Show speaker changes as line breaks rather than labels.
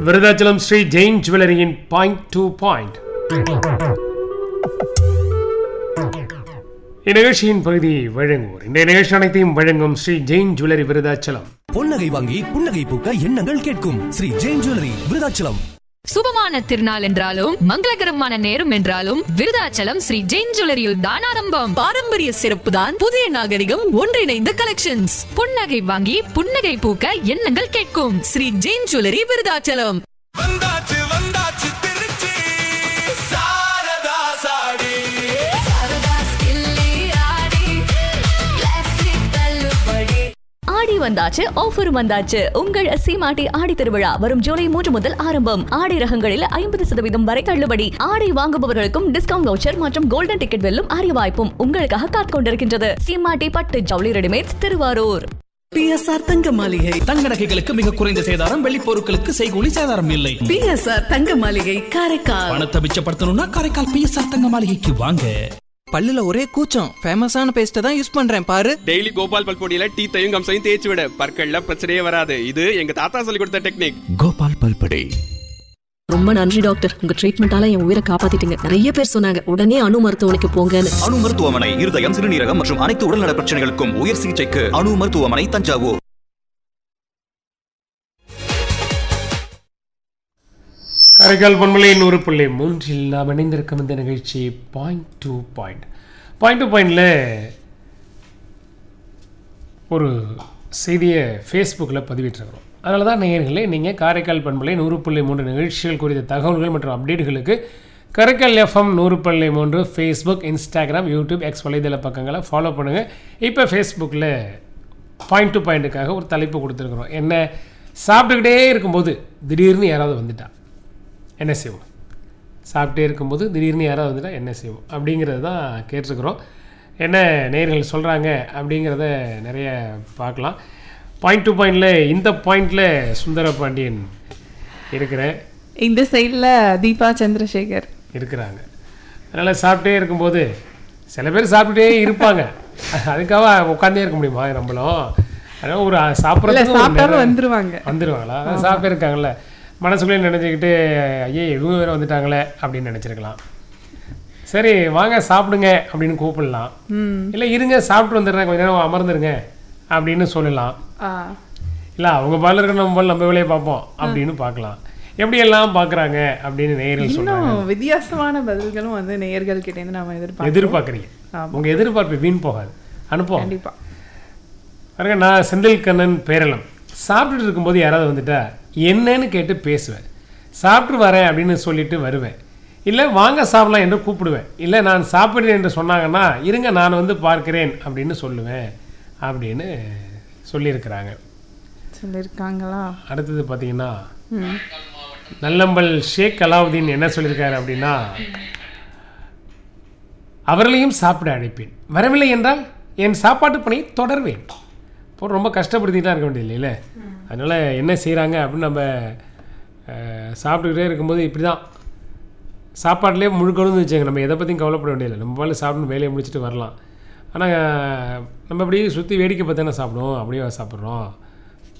விருதாச்சலம் ஸ்ரீ ஜெயின் ஜுவல்லரியின் point to point இந்நிகழ்ச்சியின் பகுதி வழங்குவோர் இந்த நிகழ்ச்சி அனைத்தையும் வழங்கும் ஸ்ரீ ஜெயின் ஜுவல்லரி விருதாச்சலம்
பொன்னகை வாங்கி புன்னகை பூக்க எண்ணங்கள் கேட்கும் ஸ்ரீ ஜெயின் ஜுவல்லரி விருதாச்சலம்
சுபமான திருநாள் என்றாலும் மங்களகரமான நேரம் என்றாலும் விருதாச்சலம் ஸ்ரீ ஜெயின் ஜுவல்லரியில் தான் ஆரம்பம் பாரம்பரிய சிறப்பு தான் புதிய நாகரிகம் ஒன்றிணைந்த கலெக்ஷன்ஸ் புன்னகை வாங்கி புன்னகை பூக்க எண்ணங்கள் கேட்கும் ஸ்ரீ ஜெயின் ஜுவல்லரி விருதாச்சலம்
வந்தாச்சு வந்தாச்சு திருச்சி சாரதா சாடி
ஆடி வந்தாச்சு ஆஃபர் வந்தாச்சு உங்கள் சீமாட்டி ஆடி திருவிழா வரும் ஜூலை மூன்று முதல் ஆரம்பம் ஆடை ரகங்களில் ஐம்பது சதவீதம் வரை தள்ளுபடி ஆடை வாங்குபவர்களுக்கும் டிஸ்கவுண்ட் வவுச்சர் மற்றும் கோல்டன் டிக்கெட் வெல்லும் அரிய வாய்ப்பும் உங்களுக்காக காத்துக் கொண்டிருக்கின்றது சீமாட்டி பட்டு ஜவுளி ரெடிமேட்ஸ் திருவாரூர்
பிஎஸ்ஆர் தங்க மாளிகை
தங்க நகைகளுக்கு மிக குறைந்த சேதாரம் வெள்ளி பொருட்களுக்கு செய்கூலி சேதாரம் இல்லை
பிஎஸ்ஆர் தங்க மாளிகை காரைக்கால்
பணத்தை மிச்சப்படுத்தணும்னா காரைக்கால் பிஎஸ்ஆர் தங்க மாளிகைக்கு வாங்க
பல்லுல ஒரே கூச்சம் ஃபேமஸான பேஸ்ட்டை தான் யூஸ் பண்றேன் பாரு
டெய்லி கோபால் பல்பொடியில டீத்தையும் கம்சையும் தேய்ச்சி விட பற்கள்ல பிரச்சனையே வராது இது எங்க தாத்தா சொல்லி கொடுத்த டெக்னிக்
கோபால் பல்படை
ரொம்ப நன்றி டாக்டர் உங்க ட்ரீட்மெண்டால என் உயிரை காப்பாத்திட்டீங்க நிறைய பேர் சொன்னாங்க உடனே அணு மருத்துவமனைக்கு போங்கன்னு
அணு மருத்துவமனை இருதயம் சிறுநீரகம் மற்றும் அனைத்து உடல்நல பிரச்சனைகளுக்கும் உயர் சிகிச்சைக்கு அணு மருத்துவமனை தஞ்சாவூர்
காரைக்கால் பண்பலை நூறு புள்ளி மூன்றில் நாம் இணைந்திருக்கும் இந்த நிகழ்ச்சி point to point point to பாயிண்டில் ஒரு செய்தியை ஃபேஸ்புக்கில் பதிவிட்டிருக்கிறோம் அதனால தான் நேயர்களே நீங்கள் காரைக்கால் பண்பலை நூறு புள்ளி மூன்று நிகழ்ச்சிகள் குறித்த தகவல்கள் மற்றும் அப்டேட்டுகளுக்கு காரைக்கால் எஃப்எம் நூறு புள்ளி மூன்று ஃபேஸ்புக் இன்ஸ்டாகிராம் யூடியூப் எக்ஸ் வலைதள பக்கங்களை ஃபாலோ பண்ணுங்கள் இப்போ ஃபேஸ்புக்கில் பாயிண்ட் டு பாயிண்ட்டுக்காக ஒரு தலைப்பு கொடுத்துருக்குறோம் என்ன சாப்பிட்டுக்கிட்டே இருக்கும்போது திடீர்னு யாராவது வந்துட்டா என்ன செய்வோம் சாப்பிட்டே இருக்கும்போது திடீர்னு யாராவது வந்துட்டா என்ன செய்வோம் அப்படிங்கிறது தான் கேட்டிருக்கிறோம் என்ன நேர்கள் சொல்கிறாங்க அப்படிங்கிறத நிறைய பார்க்கலாம் பாயிண்ட் டு பாயிண்டில் இந்த பாயிண்டில் சுந்தர பாண்டியன் இருக்கிறேன்
இந்த சைடில் தீபா சந்திரசேகர்
இருக்கிறாங்க அதனால் சாப்பிட்டே இருக்கும்போது சில பேர் சாப்பிட்டுட்டே இருப்பாங்க அதுக்காக உட்காந்தே இருக்க முடியுமா நம்மளும் அதனால் ஒரு
இல்ல
சாப்பிட்றது
சாப்பிட்டாலும் வந்துருவாங்க
வந்துடுவாங்களா அதான் சாப்பிட்டு இருக்காங்கல்ல மனசுக்குள்ளே நினச்சிக்கிட்டு ஐயே இவங்க வேறு வந்துட்டாங்களே அப்படின்னு நினச்சிருக்கலாம் சரி வாங்க சாப்பிடுங்க அப்படின்னு கூப்பிடலாம் இல்லை இருங்க சாப்பிட்டு வந்துடுறேன் கொஞ்ச நேரம் அமர்ந்துருங்க அப்படின்னு சொல்லலாம்
ஆ,
இல்லை அவங்க பால் இருக்கிற நம்ம பால் நம்ம வேலையை பார்ப்போம் அப்படின்னு பார்க்கலாம் எப்படியெல்லாம் பார்க்குறாங்க அப்படின்னு நேரில் சொல்கிறாங்க
இன்னும் வித்தியாசமான பதில்களும் வந்து நேயர்கள் கிட்ட இருந்து நாம எதிர்பார்க்கிறோம்
எதிர்பார்க்குறீங்க
ஆமா.
உங்கள் எதிர்பார்ப்பு வீண் போகாது அனுப்புவோம்
கண்டிப்பா
பாருங்க நான் செந்தில் கண்ணன் பேரளம் சாப்பிட்டுட்டு இருக்கும்போது யாராவது வந்துட்டா என்னன்னு கேட்டு பேசுவேன் சாப்பிட்டு வரேன் அப்படின்னு சொல்லிட்டு வருவேன் இல்லை வாங்க சாப்பிடலாம் என்று கூப்பிடுவேன் இல்லை நான் சாப்பிடுறேன் என்று சொன்னாங்கன்னா இருங்க நான் வந்து பார்க்கிறேன் அப்படின்னு சொல்லுவேன் அப்படின்னு சொல்லியிருக்கிறாங்க
சொல்லியிருக்காங்களா
அடுத்தது பார்த்தீங்கன்னா நல்லம்பல் ஷேக் அலாவுதீன் என்ன சொல்லியிருக்காரு அப்படின்னா அவர்களையும் சாப்பிட அழைப்பேன் வரவில்லை என்றால் என் சாப்பாட்டு பணியை தொடர்வேன் இப்போ ரொம்ப கஷ்டப்படுத்திட்டு இருக்க வேண்டியது இல்லைல்ல அதனால் என்ன செய்கிறாங்க அப்படின்னு நம்ம அஹ், சாப்பிட்டுக்கிட்டே இருக்கும்போது இப்படி தான் சாப்பாட்டிலே முழுக்கணும்னு வச்சுங்க நம்ம எதை பற்றியும் கவலைப்பட வேண்டியதில்லை நம்ம பால சாப்பிட்டு வேலையை முடிச்சுட்டு வரலாம் ஆனால் நம்ம அப்படியே சுற்றி வேடிக்கை பார்த்தானே சாப்பிடுவோம் அப்படியே சாப்பிட்றோம்